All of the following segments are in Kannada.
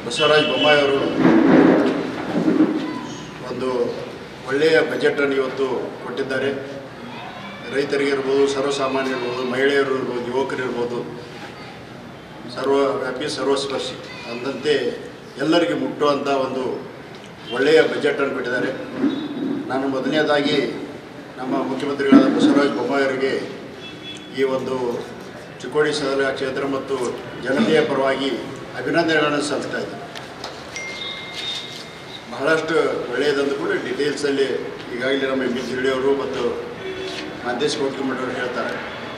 ಬಸವರಾಜ ಬೊಮ್ಮಾಯಿ ಅವರು ಒಂದು ಒಳ್ಳೆಯ ಬಜೆಟನ್ನು ಇವತ್ತು ಕೊಟ್ಟಿದ್ದಾರೆ ರೈತರಿಗಿರ್ಬೋದು ಸರ್ವಸಾಮಾನ್ಯರಿರ್ಬೋದು ಮಹಿಳೆಯರು ಇರ್ಬೋದು ಯುವಕರಿರ್ಬೋದು ಸರ್ವವ್ಯಾಪಿ ಸರ್ವಸ್ಪರ್ಶಿ ಅಂದಂತೆ ಎಲ್ಲರಿಗೆ ಮುಟ್ಟುವಂಥ ಒಂದು ಒಳ್ಳೆಯ ಬಜೆಟನ್ನು ಕೊಟ್ಟಿದ್ದಾರೆ ನಾನು ಮೊದಲನೇದಾಗಿ ನಮ್ಮ ಮುಖ್ಯಮಂತ್ರಿಗಳಾದ ಬಸವರಾಜ ಬೊಮ್ಮಾಯಿ ಅವರಿಗೆ ಈ ಒಂದು ಚಿಕ್ಕೋಡಿ ಸದರ ಕ್ಷೇತ್ರ ಮತ್ತು ಜನತೆಯ ಪರವಾಗಿ ಅಭಿನಂದನೆಗಳನ್ನು ಸಲ್ಲಿಸ್ತಾ ಇದ್ದೀನಿ ಬಹಳಷ್ಟು ಒಳ್ಳೆಯದಂದು ಕೂಡ ಡೀಟೇಲ್ಸಲ್ಲಿ ಈಗಾಗಲೇ ನಮ್ಮ ಎಂ ಬಿ ಅವರು ಮತ್ತು ಮಾಂತೇಶ್ ಕೋಟ್ಕಿಮಠವರು ಹೇಳ್ತಾರೆ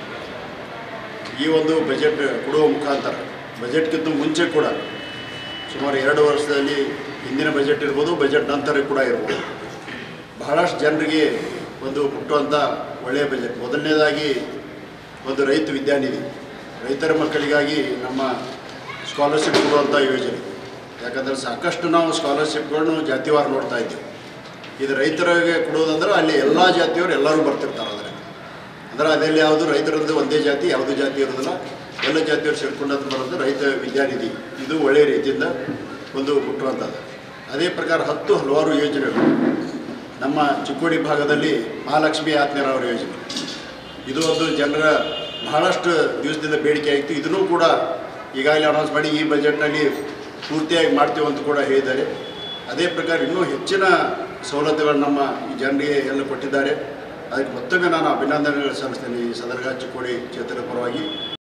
ಈ ಒಂದು ಬಜೆಟ್ ಕೊಡುವ ಮುಖಾಂತರ ಬಜೆಟ್ಗಿಂತ ಮುಂಚೆ ಕೂಡ ಸುಮಾರು ಎರಡು ವರ್ಷದಲ್ಲಿ ಹಿಂದಿನ ಬಜೆಟ್ ಇರ್ಬೋದು ಬಜೆಟ್ ನಂತರ ಕೂಡ ಇರ್ಬೋದು ಬಹಳಷ್ಟು ಜನರಿಗೆ ಒಂದು ಮುಟ್ಟುವಂಥ ಒಳ್ಳೆಯ ಬಜೆಟ್ ಮೊದಲನೇದಾಗಿ ಒಂದು ರೈತ ವಿದ್ಯಾನಿಧಿ ರೈತರ ಮಕ್ಕಳಿಗಾಗಿ ನಮ್ಮ ಸ್ಕಾಲರ್ಶಿಪ್ ಕೊಡುವಂಥ ಯೋಜನೆ ಯಾಕಂದರೆ ಸಾಕಷ್ಟು ನಾವು ಸ್ಕಾಲರ್ಶಿಪ್ಗಳನ್ನು ಜಾತಿವಾರ ನೋಡ್ತಾ ಇದ್ದೀವಿ ಇದು ರೈತರಿಗೆ ಕೊಡೋದಂದ್ರೆ ಅಲ್ಲಿ ಎಲ್ಲ ಜಾತಿಯವರು ಎಲ್ಲರೂ ಬರ್ತಿರ್ತಾರೆ ಅದರಲ್ಲಿ ಅಂದ್ರೆ ಅದರಲ್ಲಿ ಯಾವುದು ರೈತರದ್ದು ಒಂದೇ ಜಾತಿ ಯಾವುದೇ ಜಾತಿ ಇರೋದಿಲ್ಲ ಎಲ್ಲ ಜಾತಿಯವರು ಸೇರ್ಕೊಂಡಂತ ಬರೋದು ರೈತ ವಿದ್ಯಾನಿಧಿ ಇದು ಒಳ್ಳೆಯ ರೀತಿಯಿಂದ ಒಂದು ಮುಟ್ಟುವಂಥದ್ದು ಅದೇ ಪ್ರಕಾರ ಹತ್ತು ಹಲವಾರು ಯೋಜನೆಗಳು ನಮ್ಮ ಚಿಕ್ಕೋಡಿ ಭಾಗದಲ್ಲಿ ಮಹಾಲಕ್ಷ್ಮಿ ಆತ್ಮೀಯರವರ ಯೋಜನೆ ಇದು ಒಂದು ಜನರ ಬಹಳಷ್ಟು ದಿವಸದಿಂದ ಬೇಡಿಕೆ ಆಯಿತು ಇದನ್ನೂ ಕೂಡ ಈಗಾಗಲೇ ಅನೌನ್ಸ್ ಮಾಡಿ ಈ ಬಜೆಟ್ನಲ್ಲಿ ಪೂರ್ತಿಯಾಗಿ ಮಾಡ್ತೀವಿ ಅಂತ ಕೂಡ ಹೇಳಿದ್ದಾರೆ ಅದೇ ಪ್ರಕಾರ ಇನ್ನೂ ಹೆಚ್ಚಿನ ಸವಲತ್ತುಗಳು ನಮ್ಮ ಈ ಜನರಿಗೆ ಎಲ್ಲ ಕೊಟ್ಟಿದ್ದಾರೆ ಅದಕ್ಕೆ ಮತ್ತೊಮ್ಮೆ ನಾನು ಅಭಿನಂದನೆಗಳು ಸಲ್ಲಿಸ್ತೇನೆ ಈ ಸದರ್ಗ ಚಿಕ್ಕೋಡಿ ಕ್ಷೇತ್ರದ ಪರವಾಗಿ